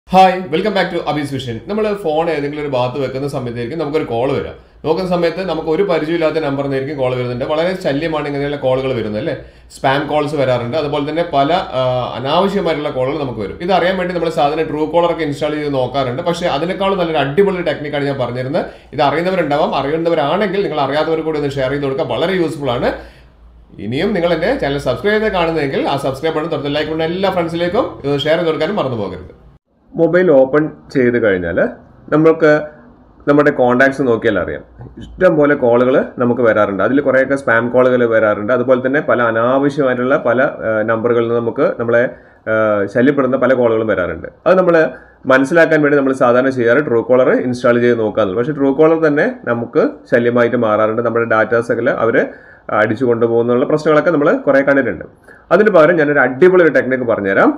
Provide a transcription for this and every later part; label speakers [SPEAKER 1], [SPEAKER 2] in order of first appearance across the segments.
[SPEAKER 1] hi welcome back to Abee's vision നമ്മൾ phone ഏതെങ്കിലും ഒരു ഭാഗത്ത് വെക്കുന്ന സമയത്തായിരിക്കും നമുക്കൊരു കോൾ വരാം നോക്കുന്ന സമയത്ത് നമുക്ക് ഒരു പരിചയമില്ലാത്ത നമ്പറിൽ നിന്നായിരിക്കും കോൾ വരുന്നുണ്ട് വളരെ ശല്യമാണ് ഇങ്ങനെയുള്ള കോളുകൾ വരുന്നത് അല്ലേ സ്പാം കോൾസ് വരാറുണ്ട് അതുപോലെ തന്നെ പല ആ, അനാവശ്യമായിട്ടുള്ള കോളുകൾ നമുക്ക് വരും ഇത് അറിയാൻ വേണ്ടി നമ്മൾ സാധാരണ ട്രൂ കോളർ ഒക്കെ ഇൻസ്റ്റാൾ ചെയ്ത് നോക്കാറുണ്ട് പക്ഷേ അതിനേക്കാളും നല്ലൊരു അടിപൊളി ടെക്നിക്കാണ് ഞാൻ പറഞ്ഞിരുന്നത് ഇത് അറിയുന്നവരുണ്ടാവാം അറിയുന്നവരാണെങ്കിൽ നിങ്ങൾ അറിയാത്തവർ കൂടി ഒന്ന് ഷെയർ ചെയ്ത് കൊടുക്കുക വളരെ യൂസ്ഫുൾ ആണ് ഇനിയും നിങ്ങൾ എൻ്റെ ചാനൽ സബ്സ്ക്രൈബ് ചെയ്ത് കാണുന്നതെങ്കിൽ ആ സബ്സ്ക്രൈബ് ബട്ടൺ തൊട്ട് ലൈക്ക് കൊണ്ട് എല്ലാ ഫ്രണ്ട്സിലേക്കും ഇത് ഷെയർ ചെയ്ത് കൊടുക്കാനും മറന്നു പോകരുത് മൊബൈൽ ഓപ്പൺ ചെയ്ത് കഴിഞ്ഞാൽ നമ്മൾക്ക് നമ്മുടെ കോണ്ടാക്ട്സ് നോക്കിയാൽ അറിയാം ഇഷ്ടം പോലെ കോളുകൾ നമുക്ക് വരാറുണ്ട് അതിൽ കുറേയൊക്കെ സ്പാം കോളുകൾ വരാറുണ്ട് അതുപോലെ തന്നെ പല അനാവശ്യമായിട്ടുള്ള പല നമ്പറുകളിൽ നിന്ന് നമുക്ക് നമ്മളെ ആ, ശല്യപ്പെടുന്ന പല കോളുകളും വരാറുണ്ട് അത് നമ്മൾ മനസ്സിലാക്കാൻ വേണ്ടി നമ്മൾ സാധാരണ ചെയ്യാറ് ട്രൂ കോളർ ഇൻസ്റ്റാൾ ചെയ്ത് നോക്കാറുണ്ട് പക്ഷേ ട്രൂ കോളർ തന്നെ നമുക്ക് ശല്യമായിട്ട് മാറാറുണ്ട് നമ്മുടെ ഡാറ്റാസൊക്കെ അവർ അടിച്ചു കൊണ്ടുപോകുന്നുള്ള പ്രശ്നങ്ങളൊക്കെ നമ്മൾ കുറേ കണ്ടിട്ടുണ്ട് അതിന് പകരം ഞാനൊരു അടിപൊളി ഒരു ടെക്നിക്ക് പറഞ്ഞുതരാം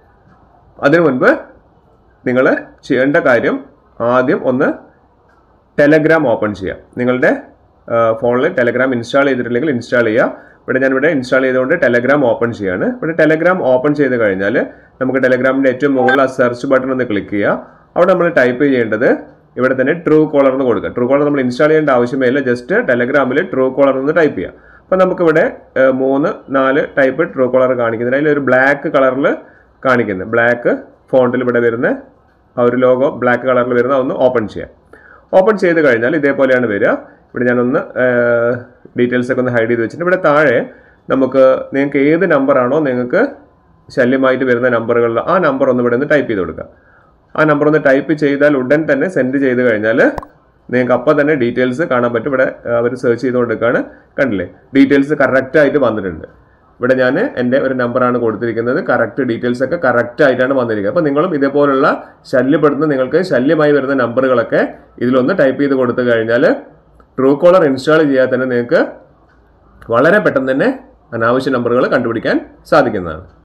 [SPEAKER 1] അതിനു മുൻപ് നിങ്ങൾ ചെയ്യേണ്ട കാര്യം ആദ്യം ഒന്ന് ടെലഗ്രാം ഓപ്പൺ ചെയ്യുക നിങ്ങളുടെ ഫോണിൽ ടെലഗ്രാം ഇൻസ്റ്റാൾ ചെയ്തിട്ടില്ലെങ്കിൽ ഇൻസ്റ്റാൾ ചെയ്യുക ഇവിടെ ഞാനിവിടെ ഇൻസ്റ്റാൾ ചെയ്തുകൊണ്ട് ടെലഗ്രാം ഓപ്പൺ ചെയ്യാണ് ഇവിടെ ടെലഗ്രാം ഓപ്പൺ ചെയ്ത് കഴിഞ്ഞാൽ നമുക്ക് ടെലഗ്രാമിൻ്റെ ഏറ്റവും മുകളിൽ ആ സെർച്ച് ബട്ടൺ ഒന്ന് ക്ലിക്ക് ചെയ്യുക അവിടെ നമ്മൾ ടൈപ്പ് ചെയ്യേണ്ടത് ഇവിടെ തന്നെ ട്രൂ കോളർ എന്ന് കൊടുക്കുക ട്രൂ കോളർ നമ്മൾ ഇൻസ്റ്റാൾ ചെയ്യേണ്ട ആവശ്യമേ ഇല്ല ജസ്റ്റ് ടെലഗ്രാമിൽ ട്രൂ കോളർ എന്ന് ടൈപ്പ് ചെയ്യുക അപ്പോൾ നമുക്കിവിടെ ഏഹ്, മൂന്ന് നാല് ടൈപ്പ് ട്രൂ കോളർ കാണിക്കുന്നത് അതിൽ ഒരു ബ്ലാക്ക് കളറിൽ കാണിക്കുന്നത് ബ്ലാക്ക് ഫോണ്ടിൽ ഇവിടെ വരുന്ന ആ ഒരു ലോഗോ ബ്ലാക്ക് കളറിൽ വരുന്ന ഒന്ന് ഓപ്പൺ ചെയ്യാം ഓപ്പൺ ചെയ്ത് കഴിഞ്ഞാൽ ഇതേപോലെയാണ് വരിക ഇവിടെ ഞാനൊന്ന് ഡീറ്റെയിൽസ് ഒക്കെ ഒന്ന് ഹൈഡ് ചെയ്ത് വെച്ചിട്ട് ഇവിടെ താഴെ നമുക്ക് നിങ്ങൾക്ക് ഏത് നമ്പറാണോ നിങ്ങൾക്ക് ശല്യമായിട്ട് വരുന്ന നമ്പറുകളിൽ ആ നമ്പർ ഒന്ന് ഇവിടെ നിന്ന് ടൈപ്പ് ചെയ്ത് കൊടുക്കുക ആ നമ്പർ ഒന്ന് ടൈപ്പ് ചെയ്താൽ ഉടൻ തന്നെ സെൻഡ് ചെയ്ത് കഴിഞ്ഞാൽ നിങ്ങൾക്ക് അപ്പം തന്നെ ഡീറ്റെയിൽസ് കാണാൻ പറ്റും ഇവിടെ അവർ സെർച്ച് ചെയ്തുകൊണ്ടിരിക്കുകയാണ് കണ്ടില്ലേ ഡീറ്റെയിൽസ് കറക്റ്റായിട്ട് വന്നിട്ടുണ്ട് ഇവിടെ ഞാൻ എൻ്റെ ഒരു നമ്പറാണ് കൊടുത്തിരിക്കുന്നത് കറക്റ്റ് ഡീറ്റെയിൽസ് ഒക്കെ കറക്റ്റ് ആയിട്ടാണ് വന്നിരിക്കുന്നത് അപ്പോൾ നിങ്ങളും ഇതേപോലുള്ള ശല്യപ്പെടുന്ന നിങ്ങൾക്ക് ശല്യമായി വരുന്ന നമ്പറുകളൊക്കെ ഇതിലൊന്ന് ടൈപ്പ് ചെയ്ത് കൊടുത്തു കഴിഞ്ഞാൽ ട്രൂ കോളർ ഇൻസ്റ്റാൾ ചെയ്യാതെ തന്നെ നിങ്ങൾക്ക് വളരെ പെട്ടെന്ന് തന്നെ അനാവശ്യ നമ്പറുകൾ കണ്ടുപിടിക്കാൻ സാധിക്കുന്നതാണ്